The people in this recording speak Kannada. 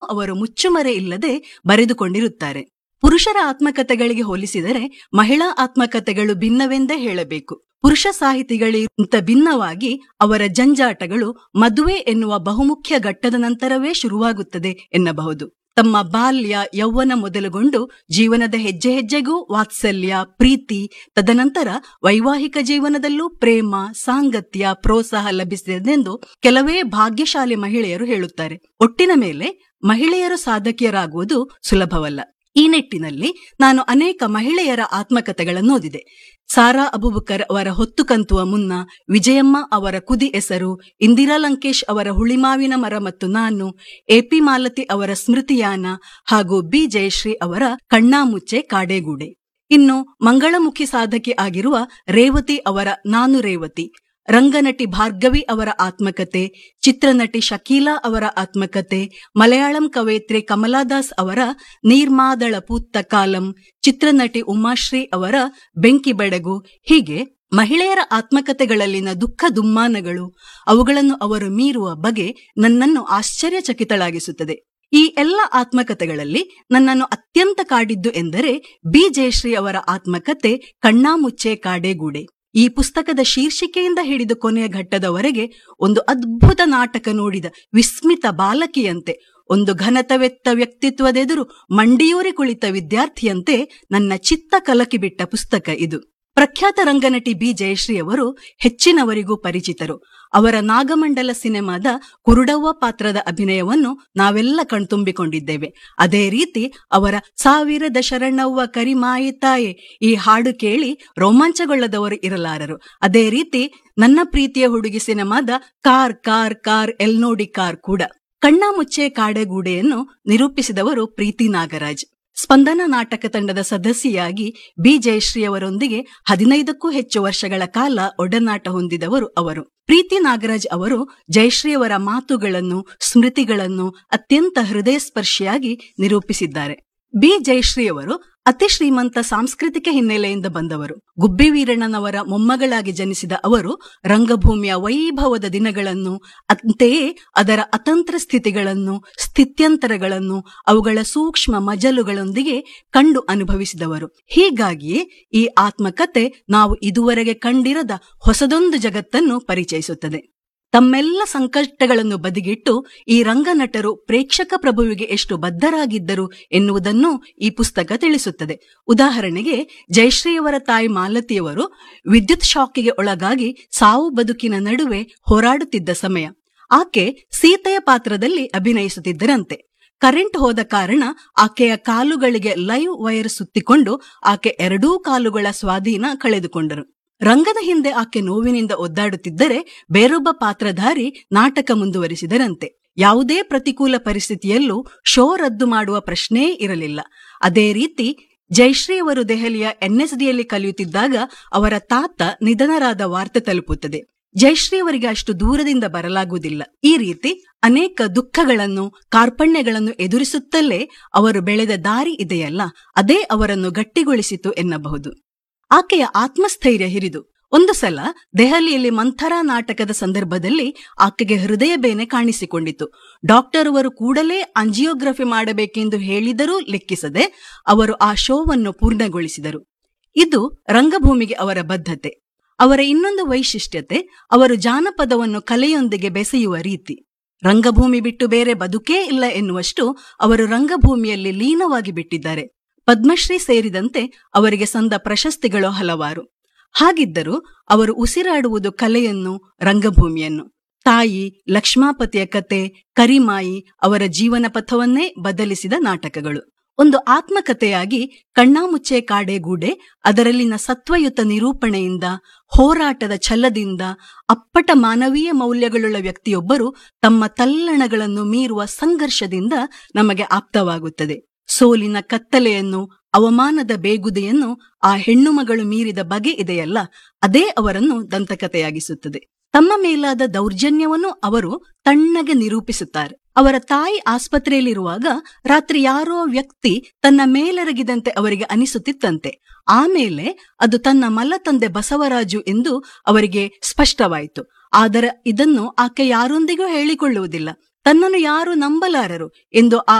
ಅವರು ಮುಚ್ಚುಮರೆ ಇಲ್ಲದೆ ಬರೆದುಕೊಂಡಿರುತ್ತಾರೆ ಪುರುಷರ ಆತ್ಮಕಥೆಗಳಿಗೆ ಹೋಲಿಸಿದರೆ ಮಹಿಳಾ ಆತ್ಮಕಥೆಗಳು ಭಿನ್ನವೆಂದೇ ಹೇಳಬೇಕು ಪುರುಷ ಸಾಹಿತಿಗಳಿಗಿಂತ ಭಿನ್ನವಾಗಿ ಅವರ ಜಂಜಾಟಗಳು ಮದುವೆ ಎನ್ನುವ ಬಹುಮುಖ್ಯ ಘಟ್ಟದ ನಂತರವೇ ಶುರುವಾಗುತ್ತದೆ ಎನ್ನಬಹುದು ತಮ್ಮ ಬಾಲ್ಯ ಯೌವನ ಮೊದಲುಗೊಂಡು ಜೀವನದ ಹೆಜ್ಜೆ ಹೆಜ್ಜೆಗೂ ವಾತ್ಸಲ್ಯ ಪ್ರೀತಿ ತದನಂತರ ವೈವಾಹಿಕ ಜೀವನದಲ್ಲೂ ಪ್ರೇಮ ಸಾಂಗತ್ಯ ಪ್ರೋತ್ಸಾಹ ಲಭಿಸಿದೆಂದು ಕೆಲವೇ ಭಾಗ್ಯಶಾಲಿ ಮಹಿಳೆಯರು ಹೇಳುತ್ತಾರೆ ಒಟ್ಟಿನ ಮೇಲೆ ಮಹಿಳೆಯರು ಸಾಧಕಿಯರಾಗುವುದು ಸುಲಭವಲ್ಲ ಈ ನಿಟ್ಟಿನಲ್ಲಿ ನಾನು ಅನೇಕ ಮಹಿಳೆಯರ ಆತ್ಮಕಥೆಗಳನ್ನು ಓದಿದೆ ಸಾರಾ ಅಬುಬಕರ್ ಅವರ ಹೊತ್ತು ಕಂತುವ ಮುನ್ನ ವಿಜಯಮ್ಮ ಅವರ ಕುದಿ ಹೆಸರು ಇಂದಿರಾ ಲಂಕೇಶ್ ಅವರ ಹುಳಿಮಾವಿನ ಮರ ಮತ್ತು ನಾನು ಎಪಿ ಮಾಲತಿ ಅವರ ಸ್ಮೃತಿಯಾನ ಹಾಗೂ ಬಿ ಜಯಶ್ರೀ ಅವರ ಕಣ್ಣಾಮುಚ್ಚೆ ಕಾಡೇಗೂಡೆ ಇನ್ನು ಮಂಗಳಮುಖಿ ಸಾಧಕಿ ಆಗಿರುವ ರೇವತಿ ಅವರ ನಾನು ರೇವತಿ ರಂಗನಟಿ ಭಾರ್ಗವಿ ಅವರ ಆತ್ಮಕತೆ ಚಿತ್ರನಟಿ ಶಕೀಲಾ ಅವರ ಆತ್ಮಕತೆ ಮಲಯಾಳಂ ಕವಯಿತ್ರಿ ಕಮಲಾದಾಸ್ ಅವರ ನೀರ್ಮಾದಳ ಪೂತ್ತ ಕಾಲಂ ಚಿತ್ರನಟಿ ಉಮಾಶ್ರೀ ಅವರ ಬೆಂಕಿ ಬೆಡಗು ಹೀಗೆ ಮಹಿಳೆಯರ ಆತ್ಮಕತೆಗಳಲ್ಲಿನ ದುಃಖ ದುಮ್ಮಾನಗಳು ಅವುಗಳನ್ನು ಅವರು ಮೀರುವ ಬಗೆ ನನ್ನನ್ನು ಆಶ್ಚರ್ಯಚಕಿತಳಾಗಿಸುತ್ತದೆ ಈ ಎಲ್ಲ ಆತ್ಮಕತೆಗಳಲ್ಲಿ ನನ್ನನ್ನು ಅತ್ಯಂತ ಕಾಡಿದ್ದು ಎಂದರೆ ಬಿ ಜಯಶ್ರೀ ಅವರ ಆತ್ಮಕತೆ ಕಣ್ಣಾಮುಚ್ಚೆ ಕಾಡೇಗೂಡೆ ಈ ಪುಸ್ತಕದ ಶೀರ್ಷಿಕೆಯಿಂದ ಹಿಡಿದು ಕೊನೆಯ ಘಟ್ಟದವರೆಗೆ ಒಂದು ಅದ್ಭುತ ನಾಟಕ ನೋಡಿದ ವಿಸ್ಮಿತ ಬಾಲಕಿಯಂತೆ ಒಂದು ಘನತವೆತ್ತ ವ್ಯಕ್ತಿತ್ವದೆದುರು ಮಂಡಿಯೂರಿ ಕುಳಿತ ವಿದ್ಯಾರ್ಥಿಯಂತೆ ನನ್ನ ಚಿತ್ತ ಕಲಕಿಬಿಟ್ಟ ಪುಸ್ತಕ ಇದು ಪ್ರಖ್ಯಾತ ರಂಗನಟಿ ಬಿ ಜಯಶ್ರೀ ಅವರು ಹೆಚ್ಚಿನವರಿಗೂ ಪರಿಚಿತರು ಅವರ ನಾಗಮಂಡಲ ಸಿನಿಮಾದ ಕುರುಡವ್ವ ಪಾತ್ರದ ಅಭಿನಯವನ್ನು ನಾವೆಲ್ಲ ಕಣ್ತುಂಬಿಕೊಂಡಿದ್ದೇವೆ ಅದೇ ರೀತಿ ಅವರ ಸಾವಿರದ ಶರಣವ್ವ ಕರಿಮಾಯಿ ತಾಯೆ ಈ ಹಾಡು ಕೇಳಿ ರೋಮಾಂಚಗೊಳ್ಳದವರು ಇರಲಾರರು ಅದೇ ರೀತಿ ನನ್ನ ಪ್ರೀತಿಯ ಹುಡುಗಿ ಸಿನಿಮಾದ ಕಾರ್ ಕಾರ್ ಕಾರ್ ಎಲ್ನೋಡಿ ಕಾರ್ ಕೂಡ ಕಣ್ಣಾಮುಚ್ಚೆ ಕಾಡೆಗೂಡೆಯನ್ನು ನಿರೂಪಿಸಿದವರು ಪ್ರೀತಿ ನಾಗರಾಜ್ ಸ್ಪಂದನ ನಾಟಕ ತಂಡದ ಸದಸ್ಯೆಯಾಗಿ ಬಿ ಜಯಶ್ರೀ ಅವರೊಂದಿಗೆ ಹದಿನೈದಕ್ಕೂ ಹೆಚ್ಚು ವರ್ಷಗಳ ಕಾಲ ಒಡನಾಟ ಹೊಂದಿದವರು ಅವರು ಪ್ರೀತಿ ನಾಗರಾಜ್ ಅವರು ಜಯಶ್ರೀ ಅವರ ಮಾತುಗಳನ್ನು ಸ್ಮೃತಿಗಳನ್ನು ಅತ್ಯಂತ ಹೃದಯ ಸ್ಪರ್ಶಿಯಾಗಿ ನಿರೂಪಿಸಿದ್ದಾರೆ ಬಿ ಜಯಶ್ರೀ ಅವರು ಅತಿ ಶ್ರೀಮಂತ ಸಾಂಸ್ಕೃತಿಕ ಹಿನ್ನೆಲೆಯಿಂದ ಬಂದವರು ಗುಬ್ಬಿ ವೀರಣ್ಣನವರ ಮೊಮ್ಮಗಳಾಗಿ ಜನಿಸಿದ ಅವರು ರಂಗಭೂಮಿಯ ವೈಭವದ ದಿನಗಳನ್ನು ಅಂತೆಯೇ ಅದರ ಅತಂತ್ರ ಸ್ಥಿತಿಗಳನ್ನು ಸ್ಥಿತ್ಯಂತರಗಳನ್ನು ಅವುಗಳ ಸೂಕ್ಷ್ಮ ಮಜಲುಗಳೊಂದಿಗೆ ಕಂಡು ಅನುಭವಿಸಿದವರು ಹೀಗಾಗಿಯೇ ಈ ಆತ್ಮಕತೆ ನಾವು ಇದುವರೆಗೆ ಕಂಡಿರದ ಹೊಸದೊಂದು ಜಗತ್ತನ್ನು ಪರಿಚಯಿಸುತ್ತದೆ ತಮ್ಮೆಲ್ಲ ಸಂಕಷ್ಟಗಳನ್ನು ಬದಿಗಿಟ್ಟು ಈ ರಂಗನಟರು ಪ್ರೇಕ್ಷಕ ಪ್ರಭುವಿಗೆ ಎಷ್ಟು ಬದ್ಧರಾಗಿದ್ದರು ಎನ್ನುವುದನ್ನು ಈ ಪುಸ್ತಕ ತಿಳಿಸುತ್ತದೆ ಉದಾಹರಣೆಗೆ ಜಯಶ್ರೀಯವರ ತಾಯಿ ಮಾಲತಿಯವರು ವಿದ್ಯುತ್ ಶಾಕಿಗೆ ಒಳಗಾಗಿ ಸಾವು ಬದುಕಿನ ನಡುವೆ ಹೋರಾಡುತ್ತಿದ್ದ ಸಮಯ ಆಕೆ ಸೀತೆಯ ಪಾತ್ರದಲ್ಲಿ ಅಭಿನಯಿಸುತ್ತಿದ್ದರಂತೆ ಕರೆಂಟ್ ಹೋದ ಕಾರಣ ಆಕೆಯ ಕಾಲುಗಳಿಗೆ ಲೈವ್ ವೈರ್ ಸುತ್ತಿಕೊಂಡು ಆಕೆ ಎರಡೂ ಕಾಲುಗಳ ಸ್ವಾಧೀನ ಕಳೆದುಕೊಂಡರು ರಂಗದ ಹಿಂದೆ ಆಕೆ ನೋವಿನಿಂದ ಒದ್ದಾಡುತ್ತಿದ್ದರೆ ಬೇರೊಬ್ಬ ಪಾತ್ರಧಾರಿ ನಾಟಕ ಮುಂದುವರಿಸಿದರಂತೆ ಯಾವುದೇ ಪ್ರತಿಕೂಲ ಪರಿಸ್ಥಿತಿಯಲ್ಲೂ ಶೋ ರದ್ದು ಮಾಡುವ ಪ್ರಶ್ನೆಯೇ ಇರಲಿಲ್ಲ ಅದೇ ರೀತಿ ಜಯಶ್ರೀ ಅವರು ದೆಹಲಿಯ ಎನ್ಎಸ್ಡಿಯಲ್ಲಿ ಕಲಿಯುತ್ತಿದ್ದಾಗ ಅವರ ತಾತ ನಿಧನರಾದ ವಾರ್ತೆ ತಲುಪುತ್ತದೆ ಜಯಶ್ರೀ ಅವರಿಗೆ ಅಷ್ಟು ದೂರದಿಂದ ಬರಲಾಗುವುದಿಲ್ಲ ಈ ರೀತಿ ಅನೇಕ ದುಃಖಗಳನ್ನು ಕಾರ್ಪಣ್ಯಗಳನ್ನು ಎದುರಿಸುತ್ತಲೇ ಅವರು ಬೆಳೆದ ದಾರಿ ಇದೆಯಲ್ಲ ಅದೇ ಅವರನ್ನು ಗಟ್ಟಿಗೊಳಿಸಿತು ಎನ್ನಬಹುದು ಆಕೆಯ ಆತ್ಮಸ್ಥೈರ್ಯ ಹಿರಿದು ಒಂದು ಸಲ ದೆಹಲಿಯಲ್ಲಿ ಮಂಥರಾ ನಾಟಕದ ಸಂದರ್ಭದಲ್ಲಿ ಆಕೆಗೆ ಹೃದಯ ಬೇನೆ ಕಾಣಿಸಿಕೊಂಡಿತು ಡಾಕ್ಟರ್ ಅವರು ಕೂಡಲೇ ಅಂಜಿಯೋಗ್ರಫಿ ಮಾಡಬೇಕೆಂದು ಹೇಳಿದರೂ ಲೆಕ್ಕಿಸದೆ ಅವರು ಆ ಶೋವನ್ನು ಪೂರ್ಣಗೊಳಿಸಿದರು ಇದು ರಂಗಭೂಮಿಗೆ ಅವರ ಬದ್ಧತೆ ಅವರ ಇನ್ನೊಂದು ವೈಶಿಷ್ಟ್ಯತೆ ಅವರು ಜಾನಪದವನ್ನು ಕಲೆಯೊಂದಿಗೆ ಬೆಸೆಯುವ ರೀತಿ ರಂಗಭೂಮಿ ಬಿಟ್ಟು ಬೇರೆ ಬದುಕೇ ಇಲ್ಲ ಎನ್ನುವಷ್ಟು ಅವರು ರಂಗಭೂಮಿಯಲ್ಲಿ ಲೀನವಾಗಿ ಬಿಟ್ಟಿದ್ದಾರೆ ಪದ್ಮಶ್ರೀ ಸೇರಿದಂತೆ ಅವರಿಗೆ ಸಂದ ಪ್ರಶಸ್ತಿಗಳು ಹಲವಾರು ಹಾಗಿದ್ದರೂ ಅವರು ಉಸಿರಾಡುವುದು ಕಲೆಯನ್ನು ರಂಗಭೂಮಿಯನ್ನು ತಾಯಿ ಲಕ್ಷ್ಮಾಪತಿಯ ಕತೆ ಕರಿಮಾಯಿ ಅವರ ಜೀವನ ಪಥವನ್ನೇ ಬದಲಿಸಿದ ನಾಟಕಗಳು ಒಂದು ಆತ್ಮಕಥೆಯಾಗಿ ಕಣ್ಣಾಮುಚ್ಚೆ ಕಾಡೆಗೂಡೆ ಅದರಲ್ಲಿನ ಸತ್ವಯುತ ನಿರೂಪಣೆಯಿಂದ ಹೋರಾಟದ ಛಲದಿಂದ ಅಪ್ಪಟ ಮಾನವೀಯ ಮೌಲ್ಯಗಳುಳ್ಳ ವ್ಯಕ್ತಿಯೊಬ್ಬರು ತಮ್ಮ ತಲ್ಲಣಗಳನ್ನು ಮೀರುವ ಸಂಘರ್ಷದಿಂದ ನಮಗೆ ಆಪ್ತವಾಗುತ್ತದೆ ಸೋಲಿನ ಕತ್ತಲೆಯನ್ನು ಅವಮಾನದ ಬೇಗುದೆಯನ್ನು ಆ ಹೆಣ್ಣು ಮಗಳು ಮೀರಿದ ಬಗೆ ಇದೆಯಲ್ಲ ಅದೇ ಅವರನ್ನು ದಂತಕಥೆಯಾಗಿಸುತ್ತದೆ ತಮ್ಮ ಮೇಲಾದ ದೌರ್ಜನ್ಯವನ್ನು ಅವರು ತಣ್ಣಗೆ ನಿರೂಪಿಸುತ್ತಾರೆ ಅವರ ತಾಯಿ ಆಸ್ಪತ್ರೆಯಲ್ಲಿರುವಾಗ ರಾತ್ರಿ ಯಾರೋ ವ್ಯಕ್ತಿ ತನ್ನ ಮೇಲೆರಗಿದಂತೆ ಅವರಿಗೆ ಅನಿಸುತ್ತಿತ್ತಂತೆ ಆಮೇಲೆ ಅದು ತನ್ನ ಮಲ್ಲ ತಂದೆ ಬಸವರಾಜು ಎಂದು ಅವರಿಗೆ ಸ್ಪಷ್ಟವಾಯಿತು ಆದರೆ ಇದನ್ನು ಆಕೆ ಯಾರೊಂದಿಗೂ ಹೇಳಿಕೊಳ್ಳುವುದಿಲ್ಲ ತನ್ನನ್ನು ಯಾರು ನಂಬಲಾರರು ಎಂದು ಆ